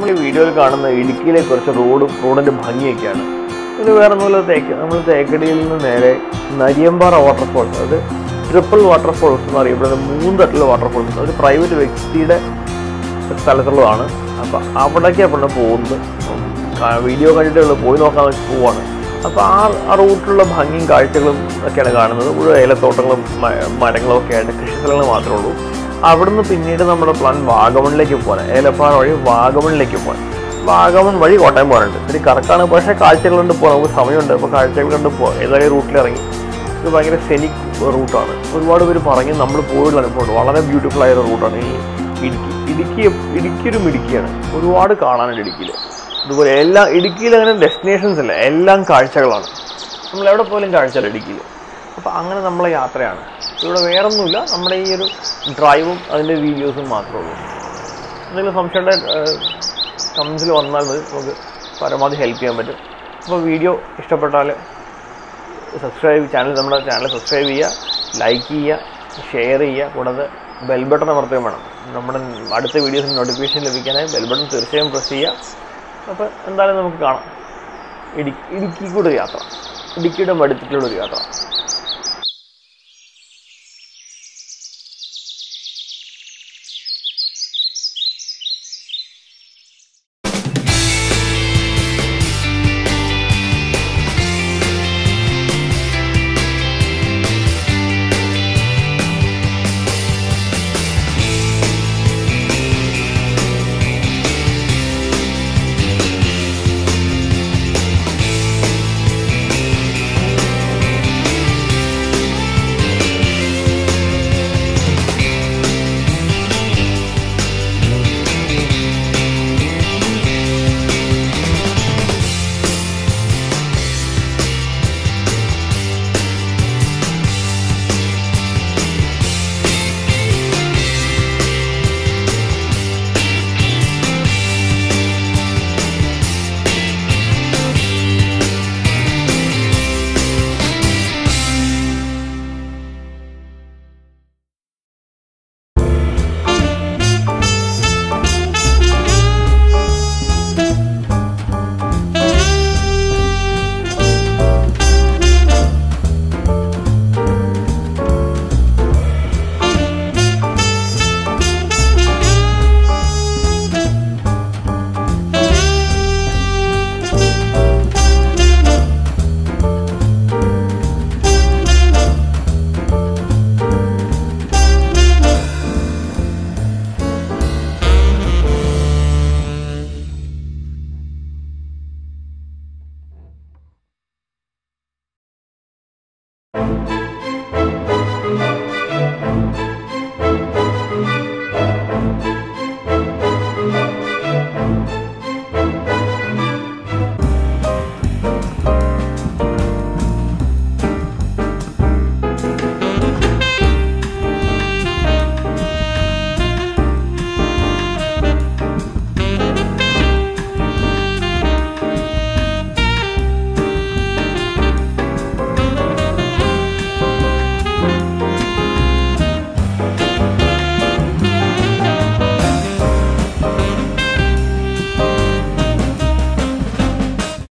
നമ്മൾ ഈ വീഡിയോയിൽ കാണുന്ന ഇടുക്കിയിലെ കുറച്ച് റോഡും റോഡിൻ്റെ ഭംഗിയൊക്കെയാണ് ഇത് വേറെ ഒന്നുമില്ല തേക്ക് നമ്മൾ തേക്കടിയിൽ നിന്ന് നേരെ നരിയമ്പാറ വാട്ടർഫോൾസ് അതായത് ട്രിപ്പിൾ വാട്ടർഫോൾസ് എന്ന് അറിയപ്പെടുന്ന മൂന്ന് തട്ടിലുള്ള വാട്ടർഫോൾസ് ഒരു പ്രൈവറ്റ് വ്യക്തിയുടെ സ്ഥലത്തുള്ളതാണ് അപ്പോൾ അവിടേക്കാണ് പെണ്ണ് പോകുന്നത് അപ്പം കാ- വീഡിയോ കണ്ടിട്ടുള്ള പോയി നോക്കാൻ വേണ്ടി പോവാണ് അപ്പോൾ ആ ആ റൂട്ടിലുള്ള ഭംഗിയും കാഴ്ചകളും ഒക്കെയാണ് കാണുന്നത് മുഴുവൻ ഏലത്തോട്ടങ്ങളും മ- മരങ്ങളും ഒക്കെ ആയിട്ട് കൃഷി സ്ഥലങ്ങൾ മാത്രമേ ഉള്ളൂ അവിടുന്ന് പിന്നീട് നമ്മുടെ പ്ലാൻ വാഗമണിലേക്ക് പോകാൻ ഏലപ്പാറ വഴി വാഗമണിലേക്ക് പോകാൻ വാഗമൺ വഴി കോട്ടയം പോകാനുണ്ട് ഇത്തിരി കറക്റ്റാണ് പക്ഷേ കാഴ്ചകൾ കണ്ട് പോകാം നമുക്ക് സമയമുണ്ട് അപ്പോൾ കാഴ്ചകൾ കണ്ട് പോകാം ഏതായാലും റൂട്ടിൽ ഇറങ്ങി ഇത് ഭയങ്കര സെനിക് റൂട്ടാണ് ഒരുപാട് പേര് പറഞ്ഞ് നമ്മൾ പോയുള്ള അനുഭവമുണ്ട് വളരെ ബ്യൂട്ടിഫുൾ ആയ ഒരു റൂട്ടാണ് ഈ ഇടുക്കി ഇടുക്കി ഇടുക്കി ഒരു മിടുക്കിയാണ് ഒരുപാട് കാണാനുണ്ട് ഇടുക്കിയിൽ അതുപോലെ എല്ലാ ഇടുക്കിയിൽ അങ്ങനെ ഡെസ്റ്റിനേഷൻസ് ഇല്ല എല്ലാം കാഴ്ചകളാണ് നമ്മൾ എവിടെ പോലും കാഴ്ചകൾ ഇടുക്കിയിൽ അപ്പോൾ അങ്ങനെ നമ്മളെ യാത്രയാണ് ഇവിടെ വേറൊന്നുമില്ല നമ്മുടെ ഈ ഒരു ഡ്രൈവും അതിൻ്റെ വീഡിയോസും മാത്രമേ ഉള്ളൂ എന്തെങ്കിലും സംശയമുണ്ടെ കമൻസിൽ വന്നാൽ മതി നമുക്ക് പരമാവധി ഹെൽപ്പ് ചെയ്യാൻ പറ്റും അപ്പോൾ വീഡിയോ ഇഷ്ടപ്പെട്ടാൽ സബ്സ്ക്രൈബ് ചാനൽ നമ്മുടെ ചാനൽ സബ്സ്ക്രൈബ് ചെയ്യുക ലൈക്ക് ചെയ്യുക ഷെയർ ചെയ്യുക കൂടാതെ ബെൽ ബട്ടൺ അമർത്തുകയും വേണം നമ്മുടെ അടുത്ത വീഡിയോസിന് നോട്ടിഫിക്കേഷൻ ലഭിക്കാനായി ബെൽ ബട്ടൺ തീർച്ചയായും പ്രസ് ചെയ്യുക അപ്പോൾ എന്തായാലും നമുക്ക് കാണാം ഇടുക്കി ഇടുക്കി കൂടെ ഒരു യാത്ര ഇടുക്കിയുടെ മടുത്തിട്ടുള്ള ഒരു യാത്ര